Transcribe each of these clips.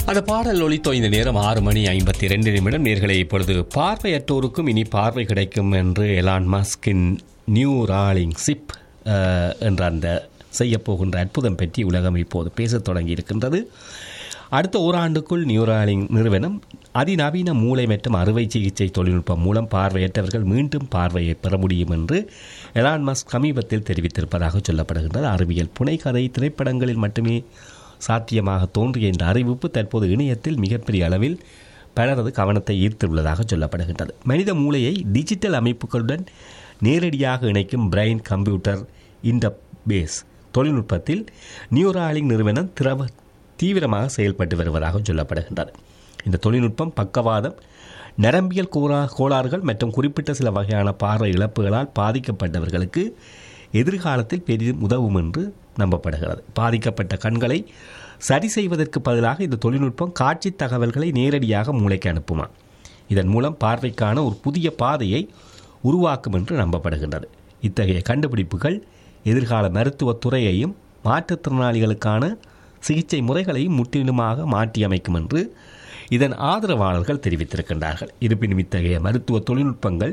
அந்த பாடல் ஒலித்தோ இந்த நேரம் ஆறு மணி ஐம்பத்தி ரெண்டு நிமிடம் நேர்களை இப்பொழுது பார்வையற்றோருக்கும் இனி பார்வை கிடைக்கும் என்று எலான் மஸ்கின் நியூ ராலிங் சிப் அஹ், என்ற அந்த செய்யப்போகின்ற அற்புதம் பற்றி உலகம் இப்போது பேசத் தொடங்கி இருக்கின்றது அடுத்த ஓராண்டுக்குள் நியூராலிங் நிறுவனம் அதிநவீன மூளை மற்றும் அறுவை சிகிச்சை தொழில்நுட்பம் மூலம் பார்வையற்றவர்கள் மீண்டும் பார்வையை பெற முடியும் என்று எலான் மஸ்க் சமீபத்தில் தெரிவித்திருப்பதாக சொல்லப்படுகின்றது அறிவியல் புனைகதை திரைப்படங்களில் மட்டுமே சாத்தியமாக தோன்றிய இந்த அறிவிப்பு தற்போது இணையத்தில் மிகப்பெரிய அளவில் பலரது கவனத்தை ஈர்த்துள்ளதாக சொல்லப்படுகின்றது மனித மூளையை டிஜிட்டல் அமைப்புகளுடன் நேரடியாக இணைக்கும் பிரெயின் கம்ப்யூட்டர் இன்டர்பேஸ் தொழில்நுட்பத்தில் நியூராலிங் நிறுவனம் திரவ தீவிரமாக செயல்பட்டு வருவதாக சொல்லப்படுகின்றது இந்த தொழில்நுட்பம் பக்கவாதம் நரம்பியல் கோரா கோளாறுகள் மற்றும் குறிப்பிட்ட சில வகையான பார்வை இழப்புகளால் பாதிக்கப்பட்டவர்களுக்கு எதிர்காலத்தில் பெரிதும் உதவும் என்று நம்பப்படுகிறது பாதிக்கப்பட்ட கண்களை சரி செய்வதற்கு பதிலாக இந்த தொழில்நுட்பம் காட்சி தகவல்களை நேரடியாக மூளைக்கு அனுப்புமா இதன் மூலம் பார்வைக்கான ஒரு புதிய பாதையை உருவாக்கும் என்று நம்பப்படுகின்றது இத்தகைய கண்டுபிடிப்புகள் எதிர்கால மருத்துவத் துறையையும் மாற்றுத்திறனாளிகளுக்கான சிகிச்சை முறைகளையும் முற்றிலுமாக மாற்றியமைக்கும் என்று இதன் ஆதரவாளர்கள் தெரிவித்திருக்கின்றார்கள் இருப்பினும் இத்தகைய மருத்துவ தொழில்நுட்பங்கள்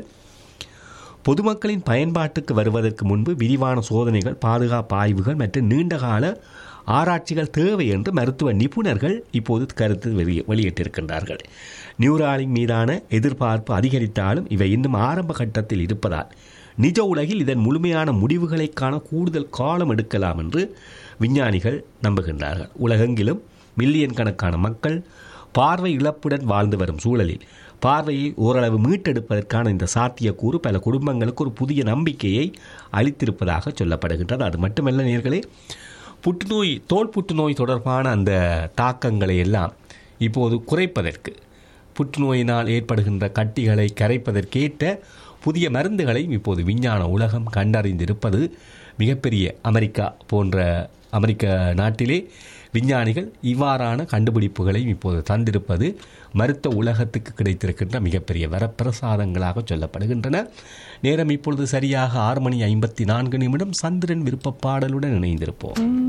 பொதுமக்களின் பயன்பாட்டுக்கு வருவதற்கு முன்பு விரிவான சோதனைகள் பாதுகாப்பு ஆய்வுகள் மற்றும் நீண்டகால ஆராய்ச்சிகள் தேவை என்று மருத்துவ நிபுணர்கள் இப்போது கருத்து வெளி- வெளியிட்டிருக்கின்றார்கள் நியூராலிங் மீதான எதிர்பார்ப்பு அதிகரித்தாலும் இவை இன்னும் ஆரம்ப கட்டத்தில் இருப்பதால் நிஜ உலகில் இதன் முழுமையான முடிவுகளை காண கூடுதல் காலம் எடுக்கலாம் என்று விஞ்ஞானிகள் நம்புகின்றார்கள் உலகெங்கிலும் மில்லியன் கணக்கான மக்கள் பார்வை இழப்புடன் வாழ்ந்து வரும் சூழலில் பார்வையை ஓரளவு மீட்டெடுப்பதற்கான இந்த சாத்தியக்கூறு பல குடும்பங்களுக்கு ஒரு புதிய நம்பிக்கையை அளித்திருப்பதாக சொல்லப்படுகின்றது அது மட்டுமல்ல நேர்களே புற்றுநோய் தோல் புற்றுநோய் தொடர்பான அந்த தாக்கங்களை எல்லாம் இப்போது குறைப்பதற்கு புற்றுநோயினால் ஏற்படுகின்ற கட்டிகளை கரைப்பதற்கேற்ற புதிய மருந்துகளையும் இப்போது விஞ்ஞான உலகம் கண்டறிந்திருப்பது மிகப்பெரிய அமெரிக்கா போன்ற அமெரிக்க நாட்டிலே விஞ்ஞானிகள் இவ்வாறான கண்டுபிடிப்புகளையும் இப்போது தந்திருப்பது மருத்துவ உலகத்துக்கு கிடைத்திருக்கின்ற மிகப்பெரிய வரப்பிரசாதங்களாக சொல்லப்படுகின்றன நேரம் இப்பொழுது சரியாக ஆறு மணி ஐம்பத்தி நான்கு நிமிடம் சந்திரன் விருப்ப பாடலுடன் இணைந்திருப்போம்